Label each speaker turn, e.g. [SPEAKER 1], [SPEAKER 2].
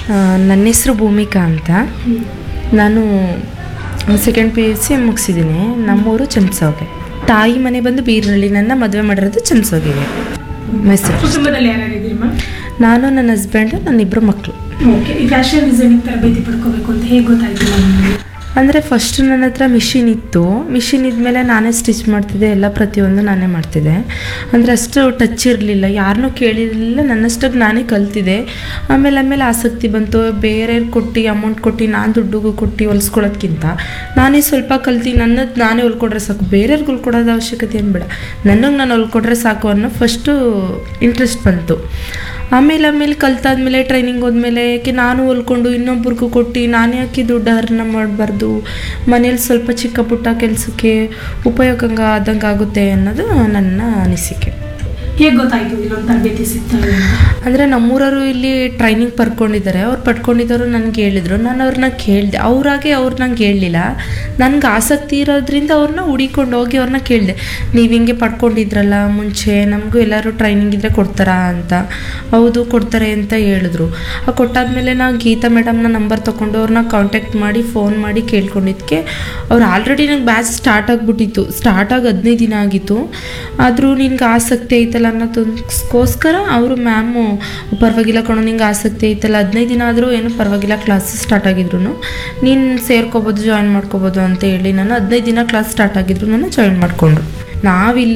[SPEAKER 1] ಆ, ನನ್ನ ಹೆಸರು ಭೂಮಿಕಾ ಅಂತ ನಾನು ಸೆಕೆಂಡ್ ಪಿ ಯು ಸಿ ಮುಗಿಸಿದ್ದೀನಿ ನಮ್ಮೂರು ಚಂದ್ಸೋಗೆ ತಾಯಿ ಮನೆ ಬಂದು ಬೀರಳ್ಳಿ ನನ್ನ ಮದುವೆ ಮಾಡಿರೋದು ಚಂದ್ಸೋಗಿಗೆ ಮೈಸೂರು
[SPEAKER 2] ಕುಟುಂಬದಲ್ಲಿ ಯಾರ್ಯಾರಿದ್ದೀರಿ ಮ್ಯಾಮ್
[SPEAKER 1] ನಾನು ನನ್ನ ಹಸ್ಬೆಂಡು ನನ್ನ ಇಬ್ಬರು ಮಕ್ಕಳು
[SPEAKER 2] ಓಕೆ ಈ ಫ್ಯಾಷನ್ ಡಿಸೈನಿಂಗ್ ತರಬೇತಿ ಪಡ್ಕೋಬೇಕು ಅಂತ ಹೇಗೆ ಗೊತ್ತಾಯ್ತು ನಿಮಗೆ
[SPEAKER 1] ಅಂದರೆ ಫಸ್ಟ್ ನನ್ನ ಹತ್ರ ಮಿಷಿನ್ ಇತ್ತು ಮಿಷಿನ್ ಇದ್ಮೇಲೆ ನಾನೇ ಸ್ಟಿಚ್ ಮಾಡ್ತಿದ್ದೆ ಎಲ್ಲ ಪ್ರತಿಯೊಂದು ನಾನೇ ಮಾಡ್ತಿದ್ದೆ ಅಂದರೆ ಅಷ್ಟು ಟಚ್ ಇರಲಿಲ್ಲ ಯಾರನ್ನೂ ಕೇಳಿರಲಿಲ್ಲ ನನ್ನಷ್ಟಾಗಿ ನಾನೇ ಕಲ್ತಿದ್ದೆ ಆಮೇಲೆ ಆಮೇಲೆ ಆಸಕ್ತಿ ಬಂತು ಬೇರೆಯವ್ರು ಕೊಟ್ಟು ಅಮೌಂಟ್ ಕೊಟ್ಟು ನಾನು ದುಡ್ಡುಗೂ ಕೊಟ್ಟು ಹೊಲ್ಸ್ಕೊಳ್ಳೋದ್ಕಿಂತ ನಾನೇ ಸ್ವಲ್ಪ ಕಲ್ತು ನನ್ನದು ನಾನೇ ಹೊಲ್ಕೊಟ್ರೆ ಸಾಕು ಬೇರೆಯವ್ರಿಗೆ ಹೊಲ್ಕೊಡೋದು ಅವಶ್ಯಕತೆ ಏನು ಬೇಡ ನನಗೆ ನಾನು ಹೊಲ್ಕೊಟ್ರೆ ಸಾಕು ಅನ್ನೋ ಫಸ್ಟು ಇಂಟ್ರೆಸ್ಟ್ ಬಂತು ಆಮೇಲೆ ಆಮೇಲೆ ಕಲ್ತಾದ್ಮೇಲೆ ಟ್ರೈನಿಂಗ್ ಹೋದ್ಮೇಲೆ ಯಾಕೆ ನಾನು ಹೊಲ್ಕೊಂಡು ಇನ್ನೊಬ್ರಿಗೂ ಕೊಟ್ಟು ನಾನೇ ಹಾಕಿ ದುಡ್ಡು ಅರ್ನ ಮಾಡಬಾರ್ದು ಮನೇಲಿ ಸ್ವಲ್ಪ ಚಿಕ್ಕ ಪುಟ್ಟ ಕೆಲಸಕ್ಕೆ ಉಪಯೋಗ ಆದಂಗೆ ಆಗುತ್ತೆ ಅನ್ನೋದು ನನ್ನ ಅನಿಸಿಕೆ
[SPEAKER 2] ಹೇಗೆ ಗೊತ್ತಾಯ್ತು ಇಲ್ಲೊಂದು ತರಬೇತಿ ಸಿಗ್ತದೆ ಅಂತ
[SPEAKER 1] ಅಂದರೆ ನಮ್ಮೂರವರು ಇಲ್ಲಿ ಟ್ರೈನಿಂಗ್ ಪಡ್ಕೊಂಡಿದ್ದಾರೆ ಅವ್ರು ಪಡ್ಕೊಂಡಿದ್ದವರು ನನಗೆ ಹೇಳಿದರು ನಾನು ಅವ್ರನ್ನ ಕೇಳಿದೆ ಅವರಾಗೆ ಅವ್ರು ನಂಗೆ ಹೇಳಲಿಲ್ಲ ನನಗೆ ಆಸಕ್ತಿ ಇರೋದ್ರಿಂದ ಅವ್ರನ್ನ ಹುಡಿಕೊಂಡು ಹೋಗಿ ಅವ್ರನ್ನ ಕೇಳಿದೆ ನೀವು ಹಿಂಗೆ ಪಡ್ಕೊಂಡಿದ್ರಲ್ಲ ಮುಂಚೆ ನಮಗೂ ಎಲ್ಲರೂ ಟ್ರೈನಿಂಗ್ ಇದ್ದರೆ ಕೊಡ್ತಾರಾ ಅಂತ ಹೌದು ಕೊಡ್ತಾರೆ ಅಂತ ಹೇಳಿದ್ರು ಆ ಕೊಟ್ಟಾದ್ಮೇಲೆ ನಾ ಗೀತಾ ಮೇಡಮ್ನ ನಂಬರ್ ತೊಗೊಂಡು ಅವ್ರನ್ನ ಕಾಂಟ್ಯಾಕ್ಟ್ ಮಾಡಿ ಫೋನ್ ಮಾಡಿ ಕೇಳ್ಕೊಂಡಿದ್ದಕ್ಕೆ ಅವ್ರು ಆಲ್ರೆಡಿ ನಂಗೆ ಬ್ಯಾಚ್ ಸ್ಟಾರ್ಟ್ ಆಗಿಬಿಟ್ಟಿತ್ತು ಸ್ಟಾರ್ಟ್ ಆಗಿ ಹದಿನೈದು ದಿನ ಆಗಿತ್ತು ಆದರೂ ನಿನ್ಗೆ ಆಸಕ್ತಿ ಐತಲ್ಲ ಅನ್ನೋದಕ್ಕೋಸ್ಕರ ಅವರು ಮ್ಯಾಮು ಪರವಾಗಿಲ್ಲ ಕಣೋ ನಿಂಗೆ ಆಸಕ್ತಿ ಐತಲ್ಲ ಹದಿನೈದು ದಿನ ಆದರೂ ಏನು ಪರವಾಗಿಲ್ಲ ಕ್ಲಾಸ್ ಸ್ಟಾರ್ಟ್ ಆಗಿದ್ರು ನೀನು ಸೇರ್ಕೋಬೋದು ಜಾಯಿನ್ ಮಾಡ್ಕೋಬೋದು ಅಂತ ಹೇಳಿ ನಾನು ಹದಿನೈದು ದಿನ ಕ್ಲಾಸ್ ಸ್ಟಾರ್ಟ್ ಆಗಿದ್ರು ನಾನು ಜಾಯಿನ್ ಮಾಡಿಕೊಂಡ್ರು ನಾವಿಲ್ಲಿ